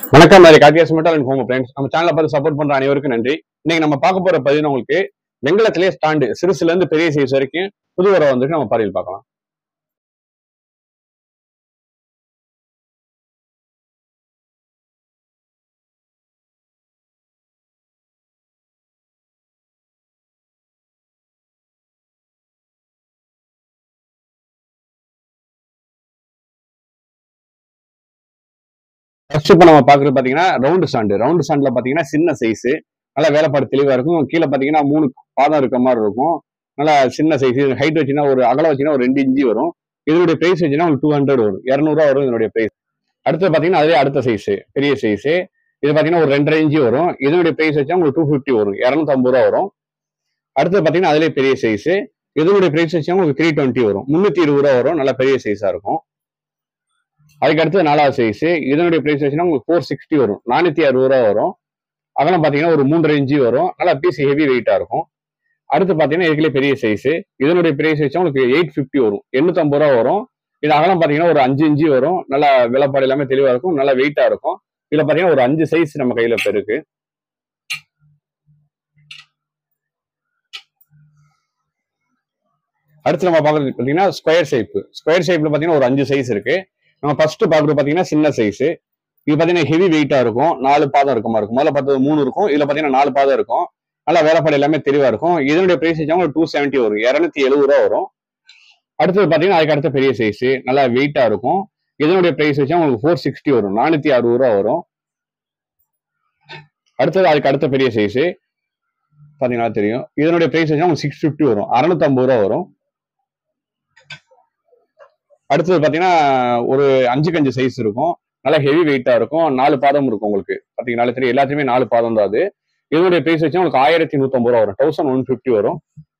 வணக்கம் மாதிரி Karthiyas metal and home friends நம்ம சேனலை பார்த்து சப்போர்ட் பண்ற அனைவருக்கும் நன்றி இன்னைக்கு நம்ம பார்க்க போற பதிவு உங்களுக்கு வெங்கலத்திலே ஸ்டாண்டு சிறுசுல இருந்து பெரிய சைஸ் வரைக்கும் புது வர வந்துட்டு நம்ம பார்வையில் பார்க்கலாம் ஃபர்ஸ்ட் இப்போ நம்ம பார்க்குறது பார்த்தீங்கன்னா ரவுண்டு ஸ்டாண்டு ரவுண்டு ஸ்டாண்டில் பார்த்தீங்கன்னா சின்ன சைஸ் நல்லா வேலைப்பாடு தெளிவாக இருக்கும் கீழே பார்த்தீங்கன்னா மூணு பாதம் இருக்க மாதிரி இருக்கும் நல்லா சின்ன சைஸ் ஹைட் வச்சுன்னா ஒரு அகலம் வச்சுன்னா ஒரு ரெண்டு இன்ச்சு வரும் இதனுடைய பிரைஸ் வச்சுன்னா உங்களுக்கு டூ ஹண்ட்ரட் வரும் இரநூறுவா வரும் இதனுடைய பிரைஸ் அடுத்து பார்த்தீங்கன்னா அதே அடுத்த சைஸ் பெரிய சைஸ் இது பார்த்தீங்கன்னா ஒரு ரெண்டரை இன்ச்சு வரும் இதனுடைய பிரைஸ் வச்சா உங்களுக்கு டூ ஃபிஃப்டி வரும் இரநூத்தம்பது ரூபா வரும் அடுத்து பார்த்தீங்கன்னா அதிலே பெரிய சைஸ் இதனுடைய பிரைஸ் வச்சா உங்களுக்கு த்ரீ டுவெண்ட்டி வரும் முந்நூற்றி இருபது ரூபா வரும் நல்லா பெரிய சைஸாக இருக்கும் அதுக்கு அடுத்து நாலாவது சைஸ் இதனுடைய பிரைஸ் வச்சுன்னா உங்களுக்கு ஃபோர் சிக்ஸ்டி வரும் நானூற்றி அறுபது ரூபா வரும் அதெல்லாம் பார்த்தீங்கன்னா ஒரு மூன்றரை இன்ச்சு வரும் நல்லா பீஸ் ஹெவி வெயிட்டாக இருக்கும் அடுத்து பார்த்தீங்கன்னா இதுக்குள்ளே பெரிய சைஸ் இதனுடைய பிரைஸ் வச்சா உங்களுக்கு எயிட் ஃபிஃப்டி வரும் எண்ணூத்தம்பது ரூபா வரும் இது அகலம் பார்த்தீங்கன்னா ஒரு அஞ்சு இன்ச்சு வரும் நல்லா விலைப்பாடு எல்லாமே தெளிவாக இருக்கும் நல்லா வெயிட்டாக இருக்கும் இதில் பார்த்தீங்கன்னா ஒரு அஞ்சு சைஸ் நம்ம கையில் இப்போ இருக்கு அடுத்து நம்ம பார்க்குறது பார்த்தீங்கன்னா ஸ்கொயர் ஷேப் ஸ்கொயர் ஷேப்ல பார்த்தீங்கன்னா ஒரு அஞ்சு சைஸ் இருக்கு நம்ம ஃபர்ஸ்ட் பார்க்குறது பார்த்தீங்கன்னா சின்ன சைஸ் இது பார்த்தீங்கன்னா ஹெவி வெயிட்டா இருக்கும் நாலு பாதம் இருக்குமா இருக்கும் முதல்ல பார்த்தது மூணு இருக்கும் இதுல பார்த்தீங்கன்னா நாலு பாதம் இருக்கும் நல்லா வேலைப்பாடு எல்லாமே தெளிவா இருக்கும் இதனுடைய பிரைஸ் வச்சாங்க டூ செவன்ட்டி வரும் இரநூத்தி எழுபது ரூபா வரும் அடுத்தது பார்த்தீங்கன்னா அதுக்கு அடுத்த பெரிய சைஸ் நல்லா வெயிட்டா இருக்கும் இதனுடைய பிரைஸ் வச்சா உங்களுக்கு ஃபோர் சிக்ஸ்டி வரும் நானூத்தி அறுபது ரூபா வரும் அடுத்தது அதுக்கு அடுத்த பெரிய சைஸ் பார்த்தீங்கன்னா தெரியும் இதனுடைய பிரைஸ் வச்சா உங்களுக்கு சிக்ஸ் ஃபிஃப்டி வரும் அறுநூத்தம்பது ரூபா வரும் அடுத்தது பார்த்தீங்கன்னா ஒரு அஞ்சு கஞ்சு சைஸ் இருக்கும் நல்லா ஹெவி வெயிட்டா இருக்கும் நாலு பாதம் இருக்கும் உங்களுக்கு பார்த்தீங்கன்னா தெரியும் எல்லாத்தையுமே நாலு பாதம் தான் அது இதனுடைய பிரைஸ் வச்சு உங்களுக்கு ஆயிரத்தி நூத்தம்பது ரூபா வரும் தௌசண்ட் ஒன் ஃபிஃப்டி வரும்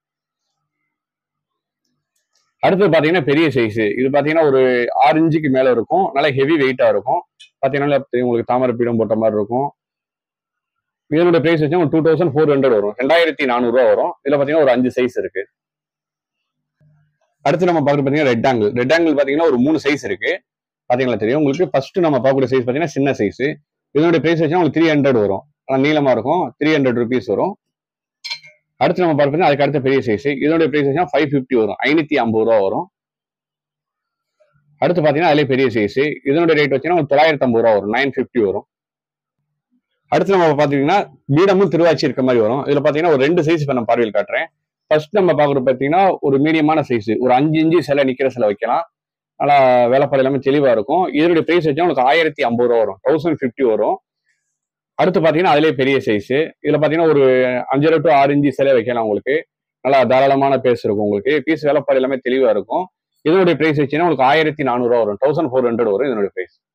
அடுத்தது பார்த்தீங்கன்னா பெரிய சைஸ் இது பார்த்தீங்கன்னா ஒரு ஆறு இன்ச்சுக்கு மேலே இருக்கும் நல்லா ஹெவி வெயிட்டா இருக்கும் பார்த்தீங்கன்னா தெரியும் உங்களுக்கு தாமரை பீடம் போட்ட மாதிரி இருக்கும் இதனுடைய பிரைஸ் வச்சு டூ தௌசண்ட் ஃபோர் ஹண்ட்ரட் வரும் ரெண்டாயிரத்தி நானூறுரூவா வரும் இதில் பார்த்தீங்கன்னா ஒரு அஞ்சு சைஸ் இருக்கு அடுத்து நம்ம பார்க்குறது பார்த்தீங்கன்னா ரெட் ஆங்கிள் ரெட் ஆங்கிள் பார்த்தீங்கன்னா ஒரு மூணு சைஸ் இருக்கு பார்த்தீங்களா தெரியும் உங்களுக்கு ஃபர்ஸ்ட் நம்ம பார்க்கக்கூடிய சைஸ் பார்த்தீங்கன்னா சின்ன சைஸ் இதனுடைய பிரைஸ் வச்சா உங்களுக்கு த்ரீ ஹண்ட்ரட் வரும் ஆனால் நீளமாக இருக்கும் த்ரீ ஹண்ட்ரட் ருபீஸ் வரும் அடுத்து நம்ம பார்ப்போம் அதுக்கு அடுத்த பெரிய சைஸ் இதனுடைய பிரைஸ் வச்சா ஃபைவ் ஃபிஃப்டி வரும் ஐநூற்றி ஐம்பது ரூபா வரும் அடுத்து பார்த்தீங்கன்னா அதிலே பெரிய சைஸ் இதனுடைய ரேட் வச்சுன்னா உங்களுக்கு தொள்ளாயிரத்தி ஐம்பது ரூபா வரும் நைன் ஃபிஃப்டி வரும் அடுத்து நம்ம பார்த்தீங்கன்னா பீடமும் திருவாச்சி இருக்க மாதிரி வரும் இதில் பார்த்தீங்கன்னா ஒரு ரெண்டு சைஸ் இப்போ நான் பார்வையில் காட்டுறேன் ஃபர்ஸ்ட் நம்ம பார்க்குறது பார்த்தீங்கன்னா ஒரு மீடியமான சைஸ் ஒரு அஞ்சு இன்ச்சு சிலை நிற்கிற சிலை வைக்கலாம் நல்லா வேலைப்பாடு எல்லாமே தெளிவாக இருக்கும் இதனுடைய ப்ரைஸ் வச்சா உங்களுக்கு ஆயிரத்தி ஐம்பது ரூபா வரும் தௌசண்ட் ஃபிஃப்டி வரும் அடுத்து பார்த்தீங்கன்னா அதிலே பெரிய சைஸ் இதில் பார்த்தீங்கன்னா ஒரு அஞ்சரை டு ஆறு இன்ச்சு சிலை வைக்கலாம் உங்களுக்கு நல்லா தாராளமான பேஸ் இருக்கும் உங்களுக்கு பீஸ் வேலைப்பாடு எல்லாமே தெளிவாக இருக்கும் இதனுடைய ப்ரைஸ் வச்சுன்னா உங்களுக்கு ஆயிரத்தி நானூறுரூவா வரும் தௌசண்ட் ஃபோர் ஹண்ட்ரட் வரும் இதனுடைய ப்ரைஸ்